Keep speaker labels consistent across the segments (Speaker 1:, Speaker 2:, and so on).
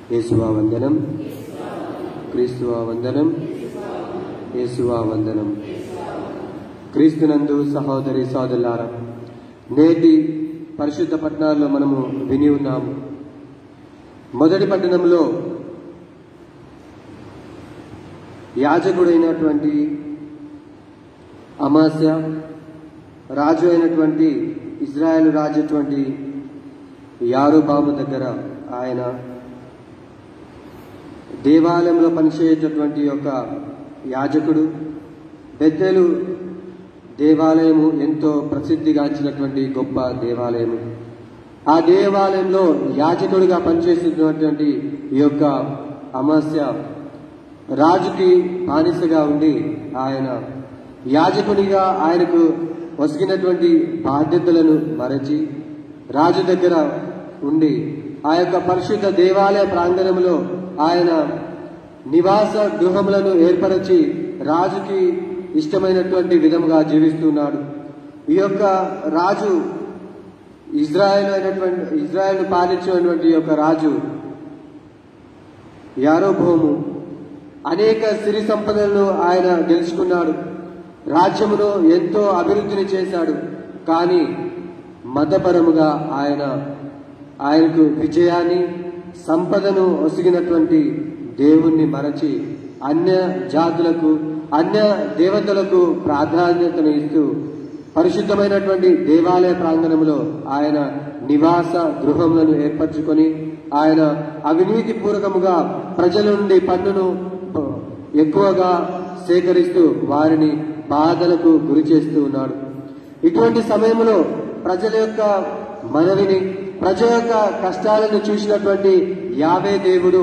Speaker 1: యేసువా వందనం క్రీస్తువా వందనం యేసువా వందనం క్రీస్తునందు సహోదరి సోదరులారా నేటి పరిశుద్ధ పట్టణాల్లో మనము విని ఉన్నాము మొదటి పట్టణంలో యాజకుడైనటువంటి అమాస్య రాజు అయినటువంటి ఇజ్రాయెల్ రాజు అటువంటి యారుబాము దగ్గర ఆయన దేవాలయంలో పనిచేసేటటువంటి యొక్క యాజకుడు బెత్తెలు దేవాలయము ఎంతో ప్రసిద్ధిగాంచినటువంటి గొప్ప దేవాలయము ఆ దేవాలయంలో యాజకుడిగా పనిచేస్తున్నటువంటి ఈ యొక్క అమాస్య రాజుకి బానిసగా ఉండి ఆయన యాజకునిగా ఆయనకు వసిగినటువంటి బాధ్యతలను మరచి రాజు దగ్గర ఉండి ఆ యొక్క పరిశుద్ధ దేవాలయ ప్రాంగణంలో ఆయన నివాస గృహములను ఏర్పరచి రాజుకి ఇష్టమైనటువంటి విధముగా జీవిస్తున్నాడు ఈ యొక్క రాజు ఇజ్రాయెల్ అయినటువంటి ఇజ్రాయెల్ పాలించినటువంటి యొక్క రాజు యారోభోము అనేక సిరి సంపదలను ఆయన గెలుచుకున్నాడు రాజ్యమును ఎంతో అభివృద్ధిని చేశాడు కానీ మతపరముగా ఆయన ఆయనకు విజయాన్ని సంపదను ఒసిగినటువంటి దేవుణ్ణి మరచి అన్య జాతులకు అన్య దేవతలకు ప్రాధాన్యతను ఇస్తూ పరిశుద్ధమైనటువంటి దేవాలయ ప్రాంగణంలో ఆయన నివాస గృహములను ఏర్పరచుకొని ఆయన అవినీతి పూర్వకముగా ప్రజల నుండి పన్నును ఎక్కువగా సేకరిస్తూ వారిని బాధలకు గురి చేస్తూ ఉన్నాడు ఇటువంటి సమయంలో ప్రజల యొక్క మనవిని ప్రజల యొక్క కష్టాలను చూసినటువంటి యావే దేవుడు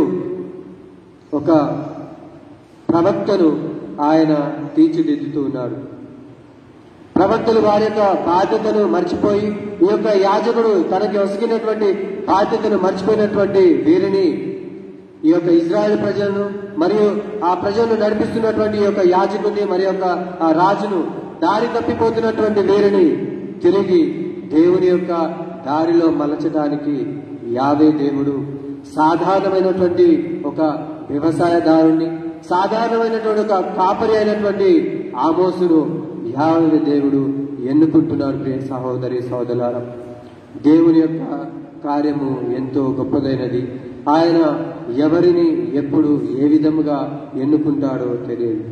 Speaker 1: ఒక ప్రవక్తను ఆయన తీర్చిదిద్దుతూ ఉన్నాడు ప్రవక్తలు వారి యొక్క బాధ్యతను మర్చిపోయి ఈ యొక్క యాజకుడు తనకి వసిగినటువంటి బాధ్యతను మర్చిపోయినటువంటి వీరిని ఈ యొక్క ఇజ్రాయెల్ ప్రజలను మరియు ఆ ప్రజలను నడిపిస్తున్నటువంటి ఈ యొక్క యాజకుని మరి యొక్క ఆ రాజును దారి తప్పిపోతున్నటువంటి వీరిని తిరిగి దేవుని యొక్క దారిలో మలచడానికి యావే దేవుడు సాధారణమైనటువంటి ఒక వ్యవసాయదారుణ్ణి సాధారణమైనటువంటి ఒక కాపరి అయినటువంటి ఆమోసును యావే దేవుడు ఎన్నుకుంటున్నారు ప్రియ సహోదరి సహోదరులారా దేవుని యొక్క కార్యము ఎంతో గొప్పదైనది ఆయన ఎవరిని ఎప్పుడు ఏ విధముగా ఎన్నుకుంటాడో తెలియదు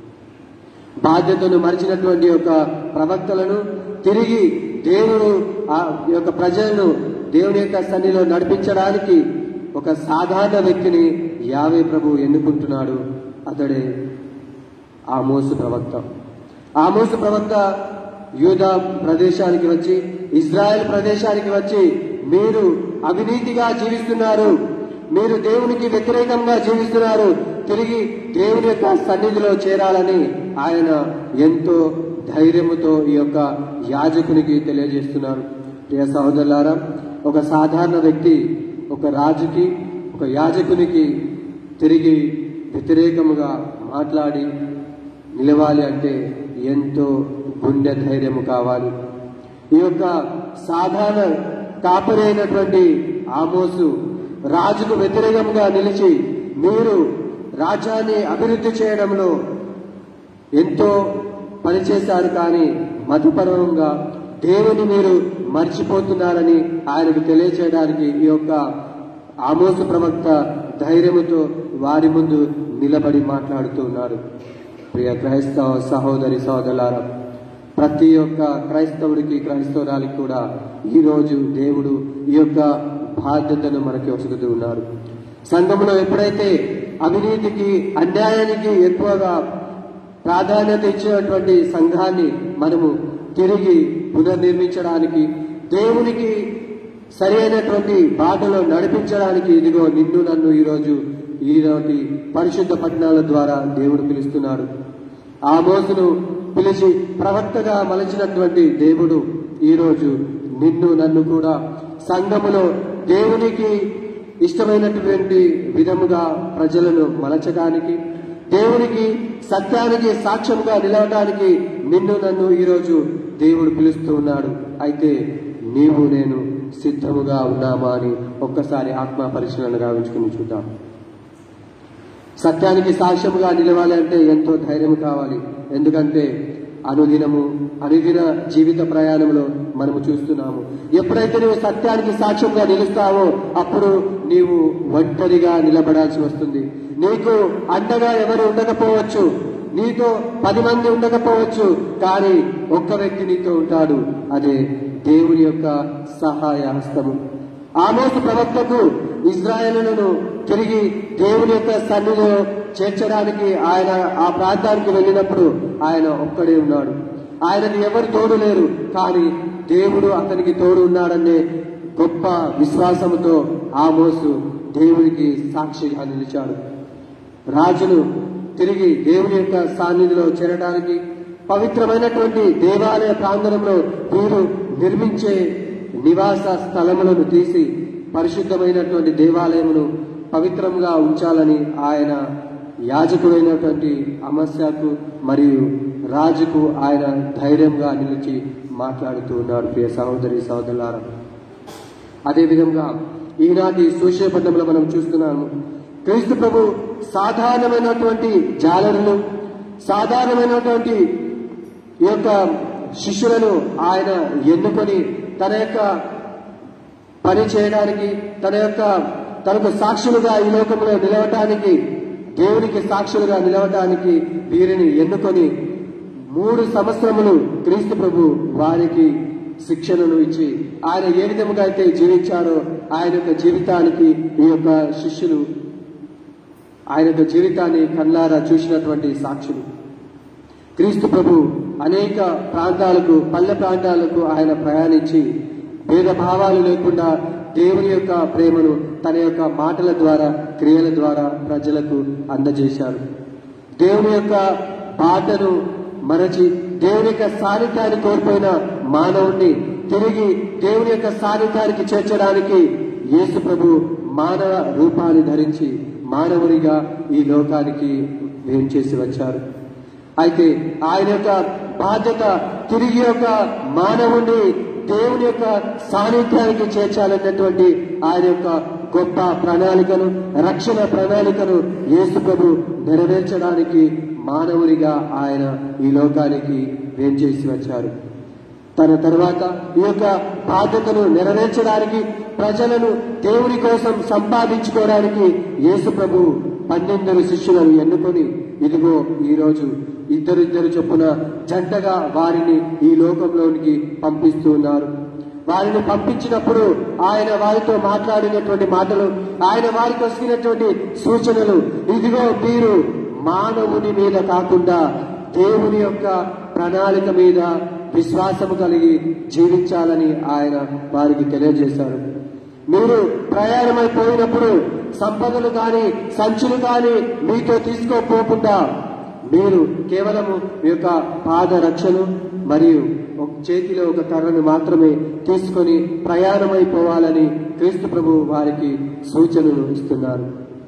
Speaker 1: బాధ్యతను మరిచినటువంటి యొక్క ప్రవక్తలను తిరిగి దేవుడు ఆ యొక్క ప్రజలను దేవుని యొక్క సన్నిలో నడిపించడానికి ఒక సాధారణ వ్యక్తిని యావే ప్రభు ఎన్నుకుంటున్నాడు అతడే ఆ మోసు ప్రవక్త ఆ మోసు ప్రవక్త యూదా ప్రదేశానికి వచ్చి ఇజ్రాయెల్ ప్రదేశానికి వచ్చి మీరు అవినీతిగా జీవిస్తున్నారు మీరు దేవునికి వ్యతిరేకంగా జీవిస్తున్నారు తిరిగి దేవుని యొక్క సన్నిధిలో చేరాలని ఆయన ఎంతో ధైర్యముతో ఈ యొక్క యాజకునికి తెలియజేస్తున్నారు ప్రియ సహోదరులారా ఒక సాధారణ వ్యక్తి ఒక రాజుకి ఒక యాజకునికి తిరిగి వ్యతిరేకముగా మాట్లాడి నిలవాలి అంటే ఎంతో గుండె ధైర్యము కావాలి ఈ యొక్క సాధారణ కాపరి అయినటువంటి ఆమోసు రాజుకు వ్యతిరేకంగా నిలిచి మీరు రాజ్యాన్ని అభివృద్ధి చేయడంలో ఎంతో పనిచేశారు కానీ మతపరంగా దేవుని మీరు మర్చిపోతున్నారని ఆయనకు తెలియచేయడానికి ఈ యొక్క ఆమోస ప్రవక్త ధైర్యముతో వారి ముందు నిలబడి మాట్లాడుతూ ఉన్నారు ప్రియ క్రైస్తవ సహోదరి సహోదరులారా ప్రతి ఒక్క క్రైస్తవుడికి క్రైస్తవురాలికి కూడా ఈ రోజు దేవుడు ఈ యొక్క బాధ్యతను మనకి వసుకుతూ ఉన్నారు సంఘంలో ఎప్పుడైతే అవినీతికి అన్యాయానికి ఎక్కువగా ప్రాధాన్యత ఇచ్చినటువంటి సంఘాన్ని మనము తిరిగి పునర్నిర్మించడానికి దేవునికి సరి అయినటువంటి బాటలో నడిపించడానికి ఇదిగో నిన్ను నన్ను ఈరోజు ఈనాటి పరిశుద్ధ పట్టణాల ద్వారా దేవుడు పిలుస్తున్నాడు ఆ మోసును పిలిచి ప్రవక్తగా మలచినటువంటి దేవుడు ఈరోజు నిన్ను నన్ను కూడా సంఘములో దేవునికి ఇష్టమైనటువంటి విధముగా ప్రజలను మలచడానికి దేవునికి సత్యానికి సాక్ష్యంగా నిలవడానికి నిన్ను నన్ను ఈరోజు దేవుడు పిలుస్తూ ఉన్నాడు అయితే నీవు నేను సిద్ధముగా ఉన్నామా అని ఒక్కసారి ఆత్మ పరిశీలన గావించుకుని చూద్దాం సత్యానికి సాక్ష్యముగా నిలవాలి అంటే ఎంతో ధైర్యం కావాలి ఎందుకంటే అనుదినము అనుదిన జీవిత ప్రయాణంలో మనము చూస్తున్నాము ఎప్పుడైతే నువ్వు సత్యానికి సాక్ష్యంగా నిలుస్తావో అప్పుడు నీవు ఒంటరిగా నిలబడాల్సి వస్తుంది నీకు అండగా ఎవరు ఉండకపోవచ్చు నీతో పది మంది ఉండకపోవచ్చు కానీ ఒక్క వ్యక్తి నీతో ఉంటాడు అదే దేవుని యొక్క సహాయ హస్తము ఆమోసు ప్రవక్తకు ఇజ్రాయేలులను తిరిగి దేవుని యొక్క సన్నిధిలో చేర్చడానికి ఆయన ఆ ప్రాంతానికి వెళ్ళినప్పుడు ఆయన ఒక్కడే ఉన్నాడు ఆయనకి ఎవరు తోడు లేరు కానీ దేవుడు అతనికి తోడు ఉన్నాడనే గొప్ప విశ్వాసముతో ఆమోసు దేవునికి సాక్షిగా నిలిచాడు రాజులు తిరిగి దేవుని యొక్క సాన్నిధిలో చేరడానికి పవిత్రమైనటువంటి దేవాలయ ప్రాంగణంలో వీరు నిర్మించే నివాస స్థలములను తీసి పరిశుద్ధమైనటువంటి దేవాలయమును పవిత్రంగా ఉంచాలని ఆయన యాజకుడైనటువంటి అమస్యాకు మరియు రాజుకు ఆయన ధైర్యంగా నిలిచి మాట్లాడుతూ ఉన్నాడు ప్రియ సహోదరి సహోదరులారా అదేవిధంగా ఈనాటి సూర్యపట్నంలో మనం చూస్తున్నాము క్రీస్తు ప్రభు సాధారణమైనటువంటి జాలరులు సాధారణమైనటువంటి ఈ యొక్క శిష్యులను ఆయన ఎన్నుకొని తన యొక్క పని చేయడానికి తన యొక్క తనకు సాక్షులుగా ఈ లోకంలో నిలవటానికి దేవునికి సాక్షులుగా నిలవటానికి వీరిని ఎన్నుకొని మూడు సంవత్సరములు క్రీస్తు ప్రభు వారికి శిక్షణను ఇచ్చి ఆయన ఏ విధముగా అయితే జీవించారో ఆయన యొక్క జీవితానికి ఈ యొక్క శిష్యులు ఆయన యొక్క జీవితాన్ని కళ్ళారా చూసినటువంటి సాక్షులు క్రీస్తు ప్రభు అనేక ప్రాంతాలకు పల్లె ప్రాంతాలకు ఆయన ప్రయాణించి భేదభావాలు లేకుండా దేవుని యొక్క ప్రేమను తన యొక్క మాటల ద్వారా క్రియల ద్వారా ప్రజలకు అందజేశారు దేవుని యొక్క బాటను మరచి దేవుని యొక్క సాన్నిధ్యాన్ని కోల్పోయిన మానవుణ్ణి తిరిగి దేవుని యొక్క సాన్నిధ్యానికి చేర్చడానికి యేసు ప్రభు మానవ రూపాన్ని ధరించి మానవునిగా ఈ లోకానికి వేంచేసి వచ్చారు అయితే ఆయన యొక్క బాధ్యత తిరిగి యొక్క మానవుణ్ణి దేవుని యొక్క సాన్నిధ్యానికి చేర్చాలన్నటువంటి ఆయన యొక్క గొప్ప ప్రణాళికను రక్షణ ప్రణాళికను యేసు ప్రభు నెరవేర్చడానికి మానవునిగా ఆయన ఈ లోకానికి వేంచేసి వచ్చారు తన తర్వాత ఈ యొక్క బాధ్యతను నెరవేర్చడానికి ప్రజలను దేవుని కోసం సంపాదించుకోవడానికి యేసు ప్రభు పన్నెండు శిష్యులను ఎన్నుకొని ఇదిగో ఈ రోజు ఇద్దరిద్దరు చొప్పున జంటగా వారిని ఈ లోకంలోనికి పంపిస్తూ ఉన్నారు వారిని పంపించినప్పుడు ఆయన వారితో మాట్లాడినటువంటి మాటలు ఆయన వారికి వస్తున్నటువంటి సూచనలు ఇదిగో మీరు మానవుని మీద కాకుండా దేవుని యొక్క ప్రణాళిక మీద విశ్వాసము కలిగి జీవించాలని ఆయన వారికి తెలియజేశారు మీరు ప్రయాణమైపోయినప్పుడు సంపదలు కానీ సంచులు కానీ మీతో తీసుకోపోకుండా మీరు కేవలము మీ యొక్క పాద రక్షను మరియు ఒక చేతిలో ఒక కర్రను మాత్రమే తీసుకొని ప్రయాణమైపోవాలని క్రీస్తు ప్రభు వారికి సూచనలు ఇస్తున్నారు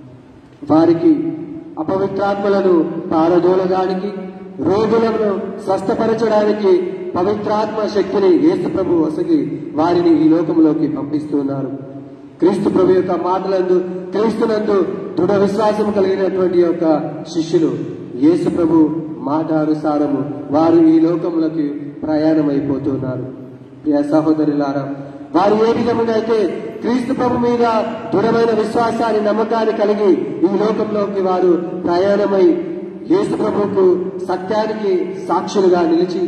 Speaker 1: వారికి అపవిత్రాత్మలను పారదోలడానికి రోగులను స్వస్థపరచడానికి పవిత్రాత్మ శక్తిని యేసు ప్రభు వసగి వారిని ఈ లోకంలోకి పంపిస్తున్నారు క్రీస్తు ప్రభు యొక్క మాటలందు క్రీస్తునందు దృఢ విశ్వాసం కలిగినటువంటి యొక్క శిష్యులు యేసు ప్రభు మాట అనుసారము వారు ఈ లోకములకి ప్రయాణమైపోతున్నారు ప్రియ సహోదరులారా వారు ఏ విధముగా అయితే క్రీస్తు ప్రభు మీద దృఢమైన విశ్వాసాన్ని నమ్మకాన్ని కలిగి ఈ లోకంలోకి వారు ప్రయాణమై యేసు ప్రభువుకు సత్యానికి సాక్షులుగా నిలిచి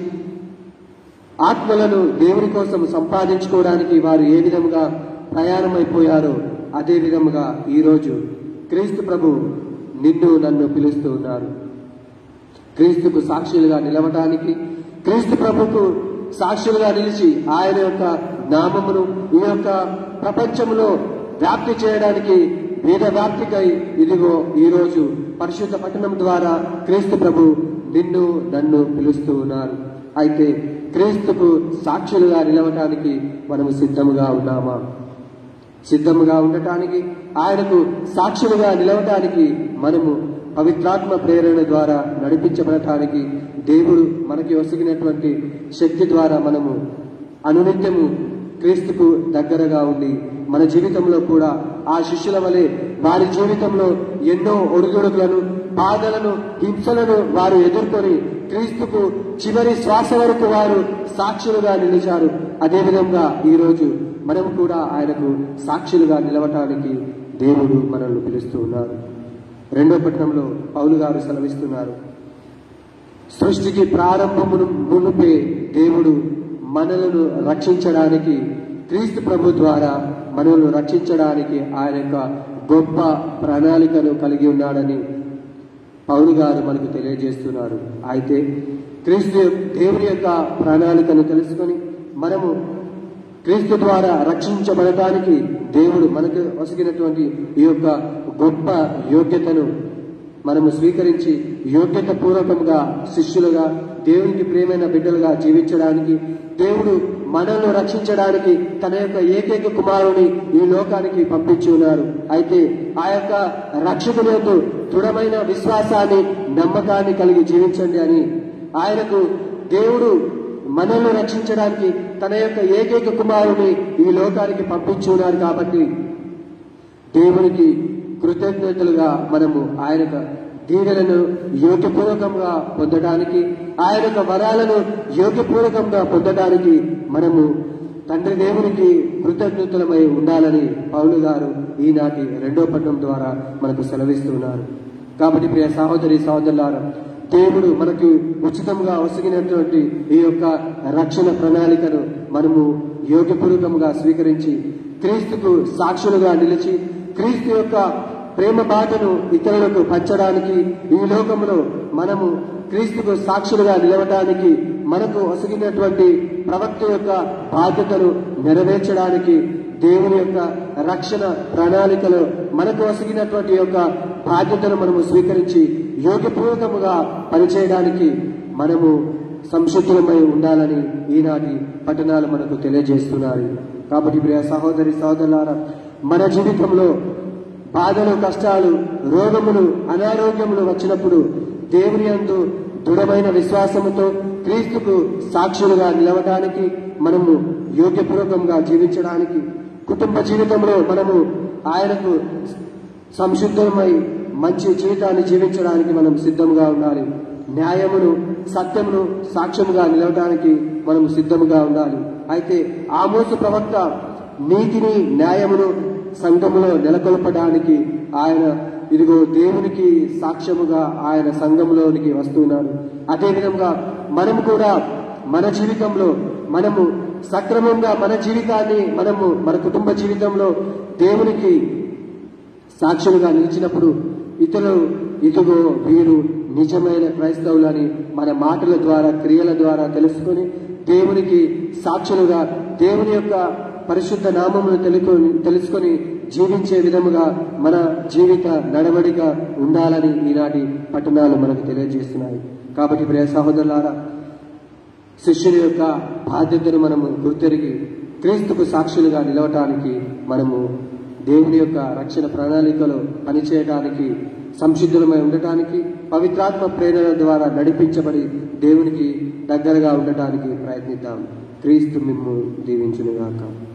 Speaker 1: ఆత్మలను దేవుని కోసం సంపాదించుకోవడానికి వారు ఏ విధముగా ప్రయాణమైపోయారో అదే విధముగా ఈరోజు క్రీస్తు ప్రభు నిన్ను నన్ను పిలుస్తూ ఉన్నారు క్రీస్తుకు సాక్షులుగా నిలవటానికి క్రీస్తు ప్రభుకు సాక్షులుగా నిలిచి ఆయన యొక్క నామమును ఈ యొక్క ప్రపంచంలో వ్యాప్తి చేయడానికి వేద వ్యాప్తికై ఇదిగో ఈరోజు పరిశుద్ధ పట్టణం ద్వారా క్రీస్తు ప్రభు నిన్ను నన్ను పిలుస్తూ ఉన్నారు అయితే క్రీస్తుకు సాక్షులుగా నిలవటానికి మనము సిద్ధముగా ఉన్నామా సిద్ధముగా ఉండటానికి ఆయనకు సాక్షులుగా నిలవటానికి మనము పవిత్రాత్మ ప్రేరణ ద్వారా నడిపించబడటానికి దేవుడు మనకి ఒసిగినటువంటి శక్తి ద్వారా మనము అనునిత్యము క్రీస్తుకు దగ్గరగా ఉండి మన జీవితంలో కూడా ఆ శిష్యుల వలె వారి జీవితంలో ఎన్నో ఒడిదుడుకులను బాధలను హింసలను వారు ఎదుర్కొని క్రీస్తుకు చివరి శ్వాస వరకు వారు సాక్షులుగా నిలిచారు అదేవిధంగా ఈరోజు మనం కూడా ఆయనకు సాక్షులుగా నిలవటానికి దేవుడు మనల్ని పిలుస్తూ ఉన్నారు రెండో పట్టణంలో పౌలు గారు సెలవిస్తున్నారు సృష్టికి ప్రారంభమును మునుపే దేవుడు మనలను రక్షించడానికి క్రీస్తు ప్రభు ద్వారా మనల్ని రక్షించడానికి ఆయన యొక్క గొప్ప ప్రణాళికను కలిగి ఉన్నాడని పౌలు గారు మనకు తెలియజేస్తున్నారు అయితే క్రీస్తు దేవుని యొక్క ప్రణాళికను తెలుసుకొని మనము క్రీస్తు ద్వారా రక్షించబడటానికి దేవుడు మనకు వసిగినటువంటి ఈ యొక్క గొప్ప యోగ్యతను మనము స్వీకరించి యోగ్యత పూర్వకంగా శిష్యులుగా దేవునికి ప్రేమైన బిడ్డలుగా జీవించడానికి దేవుడు మనల్ని రక్షించడానికి తన యొక్క ఏకైక కుమారుని ఈ లోకానికి పంపించి ఉన్నారు అయితే ఆ యొక్క రక్షకుని యొక్క దృఢమైన విశ్వాసాన్ని నమ్మకాన్ని కలిగి జీవించండి అని ఆయనకు దేవుడు మనల్ని రక్షించడానికి తన యొక్క ఏకైక కుమారుని ఈ లోకానికి పంపించి ఉన్నారు కాబట్టి దేవునికి కృతజ్ఞతలుగా మనము ఆయన యొక్క దీవెలను యోగ్యపూర్వకంగా పొందడానికి ఆయన యొక్క వరాలను యోగ్యపూర్వకంగా పొందడానికి మనము తండ్రి దేవునికి కృతజ్ఞతలమై ఉండాలని పౌలు గారు ఈనాటి రెండో పట్టణం ద్వారా మనకు సెలవిస్తున్నారు కాబట్టి ప్రియ సహోదరి సహోదరులారా దేవుడు మనకు ఉచితంగా వసిగినటువంటి ఈ యొక్క రక్షణ ప్రణాళికను మనము యోగ్యపూర్వకంగా స్వీకరించి క్రీస్తుకు సాక్షులుగా నిలిచి క్రీస్తు యొక్క ప్రేమ బాటను ఇతరులకు పంచడానికి ఈ లోకంలో మనము క్రీస్తుకు సాక్షులుగా నిలవటానికి మనకు ఒసగినటువంటి ప్రవక్త యొక్క బాధ్యతను నెరవేర్చడానికి దేవుని యొక్క రక్షణ ప్రణాళికలో మనకు ఒసగినటువంటి యొక్క బాధ్యతను మనము స్వీకరించి యోగ్యపూర్వకముగా పనిచేయడానికి మనము సంశుద్ధులమై ఉండాలని ఈనాటి పట్టణాలు మనకు తెలియజేస్తున్నారు కాబట్టి ప్రియ సహోదరి సహోదరులారా మన జీవితంలో బాధలు కష్టాలు రోగములు అనారోగ్యములు వచ్చినప్పుడు దేవుని అందు దృఢమైన విశ్వాసముతో క్రీస్తుకు సాక్షులుగా నిలవటానికి మనము యోగ్యపూర్వకంగా జీవించడానికి కుటుంబ జీవితంలో మనము ఆయనకు సంశుద్ధమై మంచి జీవితాన్ని జీవించడానికి మనం సిద్ధంగా ఉండాలి న్యాయమును సత్యమును సాక్ష్యముగా నిలవడానికి మనం సిద్ధముగా ఉండాలి అయితే ఆమోసు ప్రవక్త నీతిని న్యాయమును సంఘములో నెలకొల్పడానికి ఆయన ఇదిగో దేవునికి సాక్ష్యముగా ఆయన సంఘంలోనికి వస్తున్నాడు అదేవిధంగా మనము కూడా మన జీవితంలో మనము సక్రమంగా మన జీవితాన్ని మనము మన కుటుంబ జీవితంలో దేవునికి సాక్షులుగా నిలిచినప్పుడు ఇతరులు ఇదిగో వీరు నిజమైన క్రైస్తవులని మన మాటల ద్వారా క్రియల ద్వారా తెలుసుకొని దేవునికి సాక్షులుగా దేవుని యొక్క పరిశుద్ధ నామమును తెలుకొని తెలుసుకొని జీవించే విధముగా మన జీవిత నడవడిక ఉండాలని ఈనాటి పట్టణాలు మనకు తెలియజేస్తున్నాయి కాబట్టి ప్రియ సహోదరులారా శిష్యుని యొక్క బాధ్యతను మనము గుర్తెరిగి క్రీస్తుకు సాక్షులుగా నిలవటానికి మనము దేవుని యొక్క రక్షణ ప్రణాళికలో పనిచేయడానికి సంసిద్ధులమై ఉండటానికి పవిత్రాత్మ ప్రేరణ ద్వారా నడిపించబడి దేవునికి దగ్గరగా ఉండటానికి ప్రయత్నిద్దాం క్రీస్తు మిమ్ము దీవించునుగాక